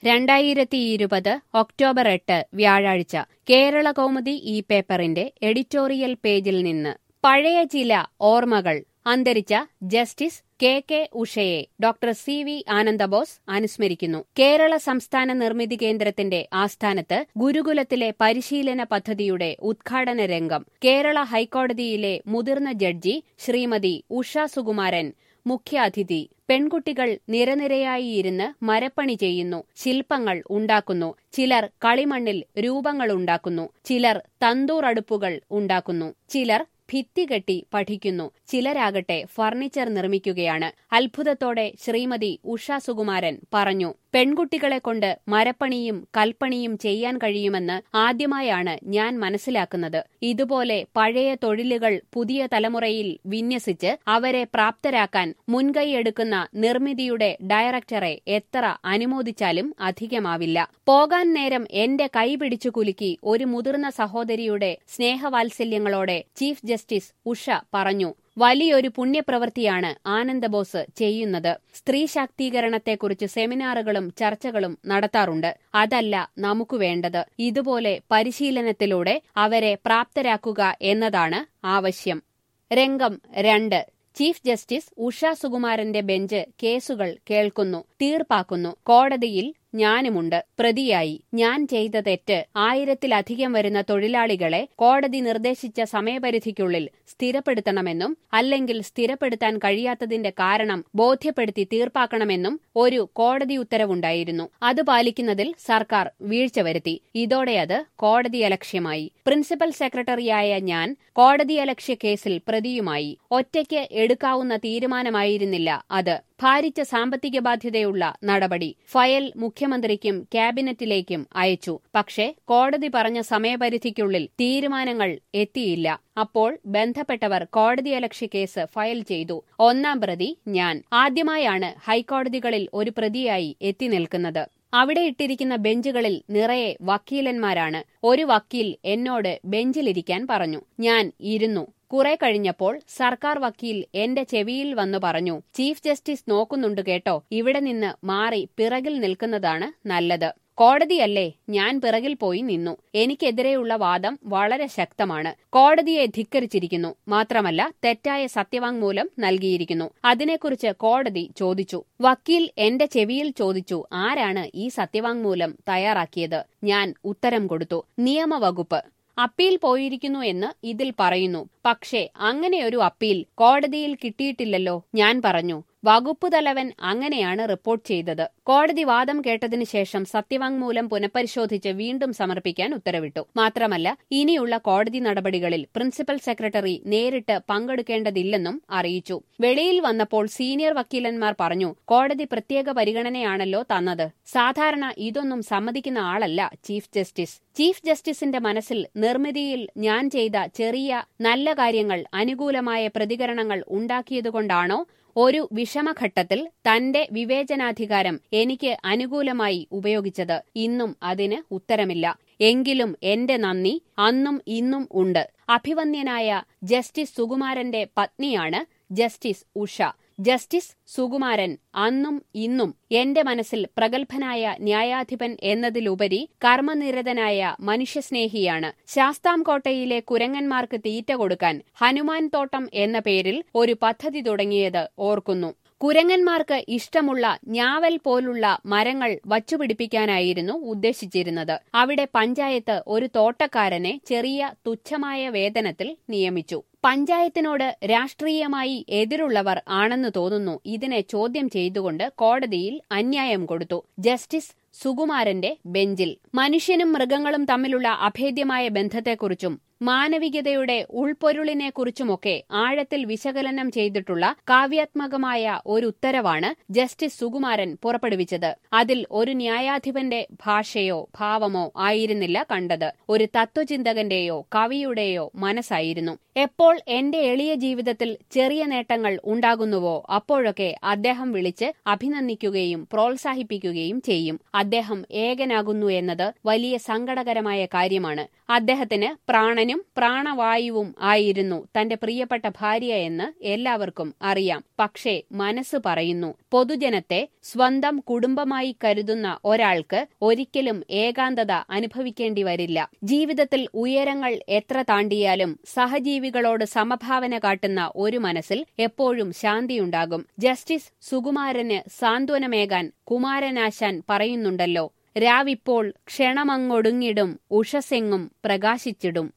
രണ്ടായിരത്തി ഇരുപത് ഒക്ടോബർ എട്ട് വ്യാഴാഴ്ച കേരള കൗമുദി ഈ പേപ്പറിന്റെ എഡിറ്റോറിയൽ പേജിൽ നിന്ന് പഴയ ചില ഓർമ്മകൾ അന്തരിച്ച ജസ്റ്റിസ് കെ കെ ഉഷയെ ഡോക്ടർ സി വി ആനന്ദബോസ് അനുസ്മരിക്കുന്നു കേരള സംസ്ഥാന നിർമ്മിതി കേന്ദ്രത്തിന്റെ ആസ്ഥാനത്ത് ഗുരുകുലത്തിലെ പരിശീലന പദ്ധതിയുടെ ഉദ്ഘാടന രംഗം കേരള ഹൈക്കോടതിയിലെ മുതിർന്ന ജഡ്ജി ശ്രീമതി ഉഷ സുകുമാരൻ മുഖ്യാതിഥി പെൺകുട്ടികൾ നിരനിരയായി ഇരുന്ന് മരപ്പണി ചെയ്യുന്നു ശില്പങ്ങൾ ഉണ്ടാക്കുന്നു ചിലർ കളിമണ്ണിൽ രൂപങ്ങൾ ഉണ്ടാക്കുന്നു ചിലർ തന്തൂർ അടുപ്പുകൾ ഉണ്ടാക്കുന്നു ചിലർ ഭിത്തി കെട്ടി പഠിക്കുന്നു ചിലരാകട്ടെ ഫർണിച്ചർ നിർമ്മിക്കുകയാണ് അത്ഭുതത്തോടെ ശ്രീമതി ഉഷ സുകുമാരൻ പറഞ്ഞു പെൺകുട്ടികളെ കൊണ്ട് മരപ്പണിയും കൽപ്പണിയും ചെയ്യാൻ കഴിയുമെന്ന് ആദ്യമായാണ് ഞാൻ മനസ്സിലാക്കുന്നത് ഇതുപോലെ പഴയ തൊഴിലുകൾ പുതിയ തലമുറയിൽ വിന്യസിച്ച് അവരെ പ്രാപ്തരാക്കാൻ മുൻകൈയെടുക്കുന്ന നിർമ്മിതിയുടെ ഡയറക്ടറെ എത്ര അനുമോദിച്ചാലും അധികമാവില്ല പോകാൻ നേരം എന്റെ കൈ പിടിച്ചു കുലുക്കി ഒരു മുതിർന്ന സഹോദരിയുടെ സ്നേഹവാത്സല്യങ്ങളോടെ ചീഫ് ജസ്റ്റിസ് ഉഷ പറഞ്ഞു വലിയൊരു പുണ്യപ്രവൃത്തിയാണ് ആനന്ദബോസ് ചെയ്യുന്നത് സ്ത്രീ ശാക്തീകരണത്തെക്കുറിച്ച് സെമിനാറുകളും ചർച്ചകളും നടത്താറുണ്ട് അതല്ല നമുക്ക് വേണ്ടത് ഇതുപോലെ പരിശീലനത്തിലൂടെ അവരെ പ്രാപ്തരാക്കുക എന്നതാണ് ആവശ്യം രംഗം രണ്ട് ചീഫ് ജസ്റ്റിസ് ഉഷ സുകുമാരന്റെ ബെഞ്ച് കേസുകൾ കേൾക്കുന്നു തീർപ്പാക്കുന്നു കോടതിയിൽ ഞാനുമുണ്ട് പ്രതിയായി ഞാൻ ചെയ്ത തെറ്റ് ആയിരത്തിലധികം വരുന്ന തൊഴിലാളികളെ കോടതി നിർദ്ദേശിച്ച സമയപരിധിക്കുള്ളിൽ സ്ഥിരപ്പെടുത്തണമെന്നും അല്ലെങ്കിൽ സ്ഥിരപ്പെടുത്താൻ കഴിയാത്തതിന്റെ കാരണം ബോധ്യപ്പെടുത്തി തീർപ്പാക്കണമെന്നും ഒരു കോടതി ഉത്തരവുണ്ടായിരുന്നു അത് പാലിക്കുന്നതിൽ സർക്കാർ വീഴ്ച വരുത്തി ഇതോടെ അത് കോടതിയലക്ഷ്യമായി പ്രിൻസിപ്പൽ സെക്രട്ടറിയായ ഞാൻ കോടതിയലക്ഷ്യ കേസിൽ പ്രതിയുമായി ഒറ്റയ്ക്ക് എടുക്കാവുന്ന തീരുമാനമായിരുന്നില്ല അത് ഭാരിച്ച സാമ്പത്തിക ബാധ്യതയുള്ള നടപടി ഫയൽ മുഖ്യമന്ത്രിക്കും ക്യാബിനറ്റിലേക്കും അയച്ചു പക്ഷേ കോടതി പറഞ്ഞ സമയപരിധിക്കുള്ളിൽ തീരുമാനങ്ങൾ എത്തിയില്ല അപ്പോൾ ബന്ധപ്പെട്ടവർ കോടതിയലക്ഷ്യ കേസ് ഫയൽ ചെയ്തു ഒന്നാം പ്രതി ഞാൻ ആദ്യമായാണ് ഹൈക്കോടതികളിൽ ഒരു പ്രതിയായി എത്തി നിൽക്കുന്നത് അവിടെ ഇട്ടിരിക്കുന്ന ബെഞ്ചുകളിൽ നിറയെ വക്കീലന്മാരാണ് ഒരു വക്കീൽ എന്നോട് ബെഞ്ചിലിരിക്കാൻ പറഞ്ഞു ഞാൻ ഇരുന്നു കുറെ കഴിഞ്ഞപ്പോൾ സർക്കാർ വക്കീൽ എന്റെ ചെവിയിൽ വന്നു പറഞ്ഞു ചീഫ് ജസ്റ്റിസ് നോക്കുന്നുണ്ട് കേട്ടോ ഇവിടെ നിന്ന് മാറി പിറകിൽ നിൽക്കുന്നതാണ് നല്ലത് കോടതിയല്ലേ ഞാൻ പിറകിൽ പോയി നിന്നു എനിക്കെതിരെയുള്ള വാദം വളരെ ശക്തമാണ് കോടതിയെ ധിക്കരിച്ചിരിക്കുന്നു മാത്രമല്ല തെറ്റായ സത്യവാങ്മൂലം നൽകിയിരിക്കുന്നു അതിനെക്കുറിച്ച് കോടതി ചോദിച്ചു വക്കീൽ എന്റെ ചെവിയിൽ ചോദിച്ചു ആരാണ് ഈ സത്യവാങ്മൂലം തയ്യാറാക്കിയത് ഞാൻ ഉത്തരം കൊടുത്തു നിയമവകുപ്പ് അപ്പീൽ പോയിരിക്കുന്നു എന്ന് ഇതിൽ പറയുന്നു പക്ഷേ അങ്ങനെയൊരു അപ്പീൽ കോടതിയിൽ കിട്ടിയിട്ടില്ലല്ലോ ഞാൻ പറഞ്ഞു വകുപ്പ് തലവൻ അങ്ങനെയാണ് റിപ്പോർട്ട് ചെയ്തത് കോടതി വാദം കേട്ടതിനു ശേഷം സത്യവാങ്മൂലം പുനഃപരിശോധിച്ച് വീണ്ടും സമർപ്പിക്കാൻ ഉത്തരവിട്ടു മാത്രമല്ല ഇനിയുള്ള കോടതി നടപടികളിൽ പ്രിൻസിപ്പൽ സെക്രട്ടറി നേരിട്ട് പങ്കെടുക്കേണ്ടതില്ലെന്നും അറിയിച്ചു വെളിയിൽ വന്നപ്പോൾ സീനിയർ വക്കീലന്മാർ പറഞ്ഞു കോടതി പ്രത്യേക പരിഗണനയാണല്ലോ തന്നത് സാധാരണ ഇതൊന്നും സമ്മതിക്കുന്ന ആളല്ല ചീഫ് ജസ്റ്റിസ് ചീഫ് ജസ്റ്റിസിന്റെ മനസ്സിൽ നിർമ്മിതിയിൽ ഞാൻ ചെയ്ത ചെറിയ നല്ല കാര്യങ്ങൾ അനുകൂലമായ പ്രതികരണങ്ങൾ ഉണ്ടാക്കിയതുകൊണ്ടാണോ ഒരു വിഷമഘട്ടത്തിൽ തന്റെ വിവേചനാധികാരം എനിക്ക് അനുകൂലമായി ഉപയോഗിച്ചത് ഇന്നും അതിന് ഉത്തരമില്ല എങ്കിലും എന്റെ നന്ദി അന്നും ഇന്നും ഉണ്ട് അഭിവന്യനായ ജസ്റ്റിസ് സുകുമാരന്റെ പത്നിയാണ് ജസ്റ്റിസ് ഉഷ ജസ്റ്റിസ് സുകുമാരൻ അന്നും ഇന്നും എന്റെ മനസ്സിൽ പ്രഗത്ഭനായ ന്യായാധിപൻ എന്നതിലുപരി കർമ്മനിരതനായ മനുഷ്യസ്നേഹിയാണ് ശാസ്താംകോട്ടയിലെ കുരങ്ങന്മാർക്ക് തീറ്റ കൊടുക്കാൻ ഹനുമാൻ തോട്ടം എന്ന പേരിൽ ഒരു പദ്ധതി തുടങ്ങിയത് ഓർക്കുന്നു കുരങ്ങന്മാർക്ക് ഇഷ്ടമുള്ള ഞാവൽ പോലുള്ള മരങ്ങൾ വച്ചുപിടിപ്പിക്കാനായിരുന്നു ഉദ്ദേശിച്ചിരുന്നത് അവിടെ പഞ്ചായത്ത് ഒരു തോട്ടക്കാരനെ ചെറിയ തുച്ഛമായ വേതനത്തിൽ നിയമിച്ചു പഞ്ചായത്തിനോട് രാഷ്ട്രീയമായി എതിരുള്ളവർ ആണെന്ന് തോന്നുന്നു ഇതിനെ ചോദ്യം ചെയ്തുകൊണ്ട് കോടതിയിൽ അന്യായം കൊടുത്തു ജസ്റ്റിസ് സുകുമാരന്റെ ബെഞ്ചിൽ മനുഷ്യനും മൃഗങ്ങളും തമ്മിലുള്ള അഭേദ്യമായ ബന്ധത്തെക്കുറിച്ചും മാനവികതയുടെ ഉൾപ്പൊരുളിനെക്കുറിച്ചുമൊക്കെ ആഴത്തിൽ വിശകലനം ചെയ്തിട്ടുള്ള കാവ്യാത്മകമായ ഒരു ഉത്തരവാണ് ജസ്റ്റിസ് സുകുമാരൻ പുറപ്പെടുവിച്ചത് അതിൽ ഒരു ന്യായാധിപന്റെ ഭാഷയോ ഭാവമോ ആയിരുന്നില്ല കണ്ടത് ഒരു തത്വചിന്തകന്റെയോ കവിയുടെയോ മനസ്സായിരുന്നു എപ്പോൾ എന്റെ എളിയ ജീവിതത്തിൽ ചെറിയ നേട്ടങ്ങൾ ഉണ്ടാകുന്നുവോ അപ്പോഴൊക്കെ അദ്ദേഹം വിളിച്ച് അഭിനന്ദിക്കുകയും പ്രോത്സാഹിപ്പിക്കുകയും ചെയ്യും അദ്ദേഹം ഏകനാകുന്നു എന്നത് വലിയ സങ്കടകരമായ കാര്യമാണ് അദ്ദേഹത്തിന് പ്രാണനും ജീവനും ജീവനും പ്രാണവായുവും ആയിരുന്നു തന്റെ പ്രിയപ്പെട്ട ഭാര്യ എന്ന് എല്ലാവർക്കും അറിയാം പക്ഷേ മനസ്സ് പറയുന്നു പൊതുജനത്തെ സ്വന്തം കുടുംബമായി കരുതുന്ന ഒരാൾക്ക് ഒരിക്കലും ഏകാന്തത അനുഭവിക്കേണ്ടി വരില്ല ജീവിതത്തിൽ ഉയരങ്ങൾ എത്ര താണ്ടിയാലും സഹജീവികളോട് സമഭാവന കാട്ടുന്ന ഒരു മനസ്സിൽ എപ്പോഴും ശാന്തിയുണ്ടാകും ജസ്റ്റിസ് സുകുമാരന് സാന്ത്വനമേകാൻ കുമാരനാശാൻ പറയുന്നുണ്ടല്ലോ രാവിപ്പോൾ ക്ഷണമങ്ങൊടുങ്ങിടും ഉഷസെങ്ങും പ്രകാശിച്ചിടും